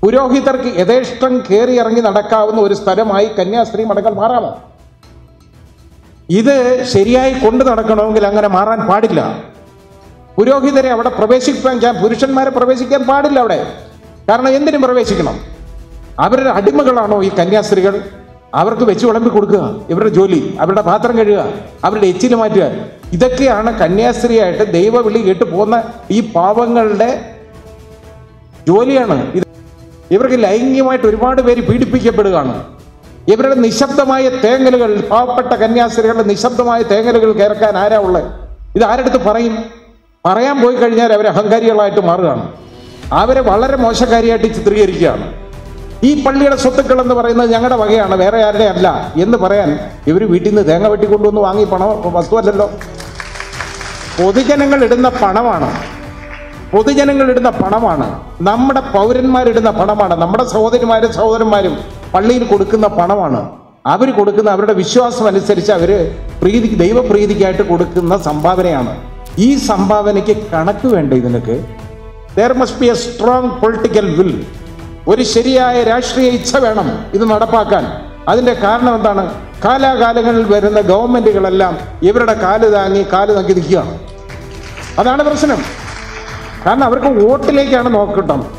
പുരോഹിതർക്ക് യഥേഷ്ടം കയറി ഇറങ്ങി നടക്കാവുന്ന ഒരു സ്ഥലമായി കന്യാസ്ത്രീ മഠങ്ങൾ മാറാമോ ഇത് ശരിയായി കൊണ്ടു നടക്കണമെങ്കിൽ അങ്ങനെ മാറാൻ പാടില്ല പുരോഹിതരെ അവിടെ പ്രവേശിക്കാൻ പുരുഷന്മാരെ പ്രവേശിക്കാൻ പാടില്ല അവിടെ കാരണം എന്തിനും പ്രവേശിക്കണം അവരുടെ അടിമകളാണോ ഈ കന്യാസ്ത്രീകൾ അവർക്ക് വെച്ച് വിളമ്പി കൊടുക്കുക ഇവരുടെ ജോലി അവരുടെ പാത്രം കഴുകുക അവരുടെ എച്ചിൽ മാറ്റുക ഇതൊക്കെയാണ് കന്യാസ്ത്രീയായിട്ട് ദൈവവിളി കേട്ട് പോകുന്ന ഈ പാവങ്ങളുടെ ജോലിയാണ് ഇത് ഇവർക്ക് ലൈംഗികമായിട്ട് ഒരുപാട് പേര് പീഡിപ്പിക്കപ്പെടുകയാണ് ഇവരുടെ നിശബ്ദമായ തേങ്ങലുകൾ പാവപ്പെട്ട കന്യാസ്ത്രീകളുടെ നിശബ്ദമായ തേങ്ങലുകൾ കേൾക്കാൻ ആരാ ഉള്ളത് ഇത് ആരെടുത്ത് പറയും പറയാൻ പോയി കഴിഞ്ഞാൽ അവർ അഹങ്കാരികളായിട്ട് മാറുകയാണ് അവരെ വളരെ മോശക്കാരിയായിട്ട് ചിത്രീകരിക്കുകയാണ് ഈ പള്ളിയുടെ സ്വത്തുക്കൾ എന്ന് പറയുന്നത് ഞങ്ങളുടെ വകയാണ് വേറെ ആരുടെ അല്ല എന്ന് പറയാൻ ഇവർ വീട്ടിൽ നിന്ന് തേങ്ങ വെട്ടിക്കൊണ്ടുവന്ന് വാങ്ങി പണം വസ്തുവല്ലല്ലോ പൊതുജനങ്ങൾ ഇടുന്ന പണമാണ് പൊതുജനങ്ങൾ ഇടുന്ന പണമാണ് നമ്മുടെ പൗരന്മാരിടുന്ന പണമാണ് നമ്മുടെ സഹോദരിമാരും സഹോദരന്മാരും പള്ളിയിൽ കൊടുക്കുന്ന പണമാണ് അവർ കൊടുക്കുന്ന അവരുടെ വിശ്വാസം അനുസരിച്ച് അവർ പ്രീതി ദൈവപ്രീതിക്കായിട്ട് കൊടുക്കുന്ന സംഭാവനയാണ് ഈ സംഭാവനയ്ക്ക് കണക്ക് വേണ്ട ഇതിനൊക്കെ there must be a strong political will ഒരു ശരിയായ രാഷ്ട്രീയ ഇച്ഛ വേണം ഇത് നടപ്പാക്കാൻ അതിന്റെ കാരണം എന്താണ് കാലാകാലങ്ങളിൽ വരുന്ന ഗവൺമെന്റുകളെല്ലാം ഇവരുടെ കാല് താങ്ങി കാല് നോക്കി നിൽക്കുകയാണ് അതാണ് പ്രശ്നം കാരണം അവർക്ക് വോട്ടിലേക്കാണ് നോക്കട്ടം